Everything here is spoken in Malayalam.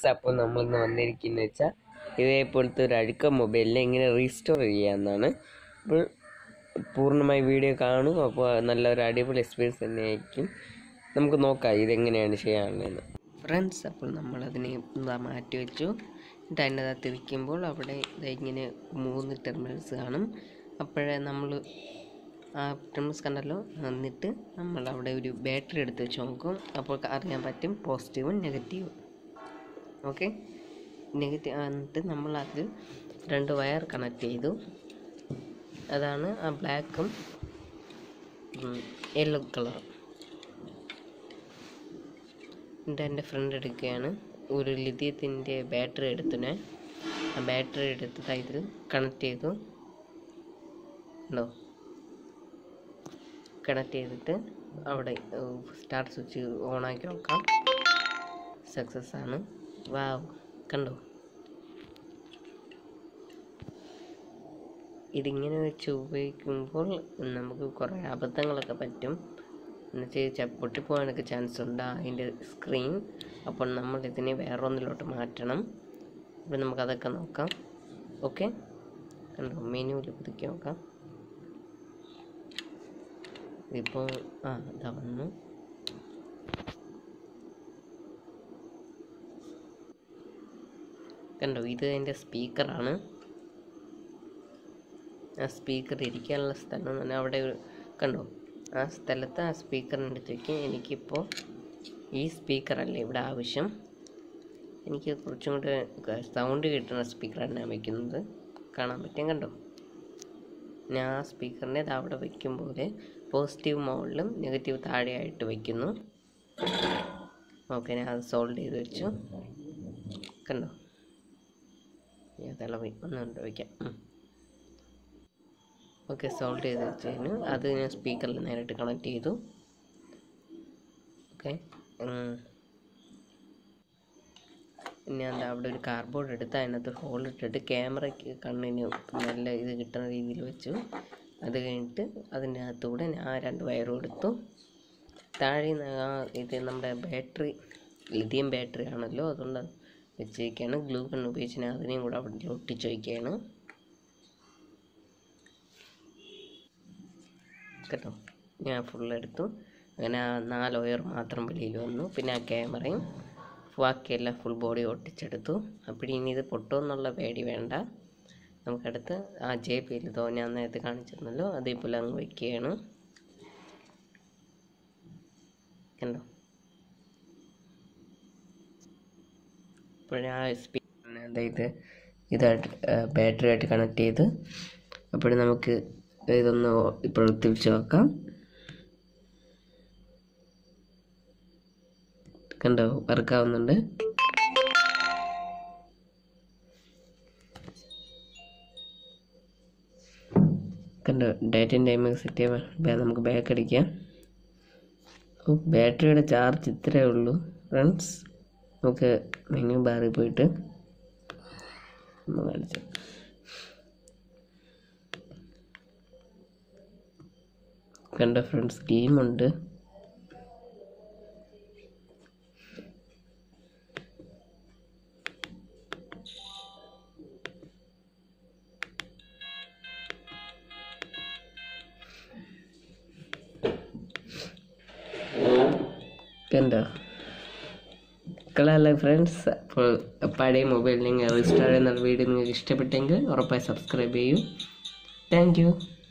ഫ്രണ്ട്സ് അപ്പോൾ നമ്മളിന്ന് വന്നിരിക്കുന്നത് വെച്ചാൽ ഇതേപോലത്തെ ഒരു അഴുക്ക മൊബൈലിനെ എങ്ങനെ റീസ്റ്റോർ ചെയ്യാമെന്നാണ് അപ്പോൾ പൂർണ്ണമായി വീഡിയോ കാണും അപ്പോൾ നല്ലൊരു അടിപൊളി എക്സ്പീരിയൻസ് തന്നെയായിരിക്കും നമുക്ക് നോക്കാം ഇതെങ്ങനെയാണ് ചെയ്യാനുള്ളതെന്ന് ഫ്രണ്ട്സ് അപ്പോൾ നമ്മളതിനെ എന്താ മാറ്റി വെച്ചു എന്നിട്ട് അതിൻ്റെ അകത്ത് തിരിക്കുമ്പോൾ അവിടെ ദേ ഇങ്ങനെ മൂന്ന് ടെർമിനൽസ് കാണും അപ്പോഴേ നമ്മൾ ആ ടെർമിനൽസ് കണ്ടല്ലോ എന്നിട്ട് നമ്മൾ അവിടെ ഒരു ബാറ്ററി എടുത്ത് വെച്ച് നോക്കും അപ്പോൾ അറിയാൻ പറ്റും പോസിറ്റീവും നെഗറ്റീവും ഓക്കെ നെഗറ്റീവ് എന്നിട്ട് നമ്മൾ അത് രണ്ട് വയർ കണക്ട് ചെയ്തു അതാണ് ആ ബ്ലാക്കും യെല്ലോ കളറും എന്നിട്ട് എൻ്റെ ഫ്രണ്ട് എടുക്കുകയാണ് ഒരു ലിഥിയത്തിൻ്റെ ബാറ്ററി എടുത്തിനെ ആ ബാറ്ററി എടുത്ത് ഇതിൽ കണക്ട് ചെയ്തു ഉണ്ടോ കണക്ട് ചെയ്തിട്ട് അവിടെ സ്റ്റാർട്ട് സ്വിച്ച് ഓണാക്കി നോക്കാം സക്സസ് ആണ് വാവ് കണ്ടോ ഇതിങ്ങനെ വെച്ച് ഉപയോഗിക്കുമ്പോൾ നമുക്ക് കുറേ അബദ്ധങ്ങളൊക്കെ പറ്റും എന്നുവെച്ചാൽ പൊട്ടിപ്പോകാനൊക്കെ ചാൻസ് ഉണ്ട് അതിൻ്റെ സ്ക്രീൻ അപ്പോൾ നമ്മൾ ഇതിനെ വേറൊന്നിലോട്ട് മാറ്റണം അപ്പോൾ നമുക്കതൊക്കെ നോക്കാം ഓക്കെ കണ്ടോ മെനുവിൽ പുതുക്കി നോക്കാം ഇപ്പോൾ ആ ഇതാ വന്നു കണ്ടോ ഇത് എൻ്റെ സ്പീക്കറാണ് ആ സ്പീക്കർ ഇരിക്കാനുള്ള സ്ഥലം എന്ന് പറഞ്ഞാൽ അവിടെ ഒരു കണ്ടോ ആ സ്ഥലത്ത് ആ സ്പീക്കറിൻ്റെ അടുത്ത് വയ്ക്കും എനിക്കിപ്പോൾ ഈ സ്പീക്കറല്ല ഇവിടെ ആവശ്യം എനിക്ക് കുറച്ചും കൂടെ സൗണ്ട് കിട്ടുന്ന സ്പീക്കറാണ് ഞാൻ വയ്ക്കുന്നത് കാണാൻ പറ്റും കണ്ടോ ഞാൻ ആ സ്പീക്കറിനെ ഇത് അവിടെ വയ്ക്കുമ്പോൾ പോസിറ്റീവ് മുകളിലും നെഗറ്റീവ് താഴെയായിട്ട് വയ്ക്കുന്നു ഓക്കെ ഞാൻ അത് സോൾവ് ചെയ്ത് വെച്ചു കണ്ടോ ഞാൻ തിളവി ഒന്നുകൊണ്ട് വയ്ക്കാം ഓക്കെ സോൾവ് ചെയ്ത് വെച്ചതിന് അത് ഞാൻ സ്പീക്കറിൽ നേരിട്ട് കണക്ട് ചെയ്തു ഓക്കെ പിന്നെ എന്താ അവിടെ ഒരു കാർഡ്ബോർഡ് എടുത്ത് അതിനകത്ത് ഹോൾ ഇട്ടിട്ട് ക്യാമറയ്ക്ക് കണ്ണിന് നല്ല ഇത് കിട്ടുന്ന രീതിയിൽ വെച്ചു അത് കഴിഞ്ഞിട്ട് അതിൻ്റെ അകത്തൂടെ ഞാൻ രണ്ട് വയറും എടുത്തു താഴെ നിന്ന് ആ ഇത് നമ്മുടെ ബാറ്ററി ലിഥിയം ബാറ്ററി ആണല്ലോ അതുകൊണ്ട് വെച്ചേക്കാണ് ഗ്ലൂ ഗൺ ഉപയോഗിച്ച് ഞാൻ അതിനെയും കൂടെ അവിടെ ഒട്ടിച്ച് വയ്ക്കുകയാണ് കേട്ടോ ഞാൻ ഫുൾ എടുത്തു അങ്ങനെ ആ നാല് ഒയർ മാത്രം വെളിയിൽ വന്നു പിന്നെ ആ ക്യാമറയും ബാക്കിയെല്ലാം ഫുൾ ബോഡി ഒട്ടിച്ചെടുത്തു അപ്പോൾ ഇനി ഇത് പൊട്ടുമെന്നുള്ള പേടി വേണ്ട നമുക്കടുത്ത് ആ ജെ പിയിൽ തോ ഞാൻ നേരത്തെ കാണിച്ചിരുന്നല്ലോ അതേപോലെ അങ്ങ് വയ്ക്കുകയാണ് കണ്ടോ അപ്പോൾ ആ സ്പീക്കറിനെ അതായത് ഇതായിട്ട് ബാറ്ററി ആയിട്ട് കണക്ട് ചെയ്ത് അപ്പോൾ നമുക്ക് ഇതൊന്ന് ഇപ്പോൾ തിരിച്ച് വെക്കാം കണ്ടോ വർക്കാവുന്നുണ്ട് കണ്ടോ ഡേറ്റയും ടൈമൊക്കെ സെറ്റ് ചെയ്യാൻ നമുക്ക് ബാക്ക് അടിക്കാം ഓ ബാറ്ററിയുടെ ചാർജ് ഇത്രയേ ഉള്ളൂ ഫ്രണ്ട്സ് നമുക്ക് മെനു ബാറിൽ പോയിട്ട് ഒന്ന് കാണിച്ചു കണ്ട ഫ്രണ്ട്സ് ഗെയിമുണ്ട് കണ്ടോ കളല്ല ഫ്രണ്ട്സ് അപ്പോൾ പഴയ മൊബൈൽ നിങ്ങൾ റീസ്റ്റാർ ചെയ്യുന്ന വീഡിയോ നിങ്ങൾക്ക് ഇഷ്ടപ്പെട്ടെങ്കിൽ ഉറപ്പായി സബ്സ്ക്രൈബ് ചെയ്യൂ താങ്ക് യു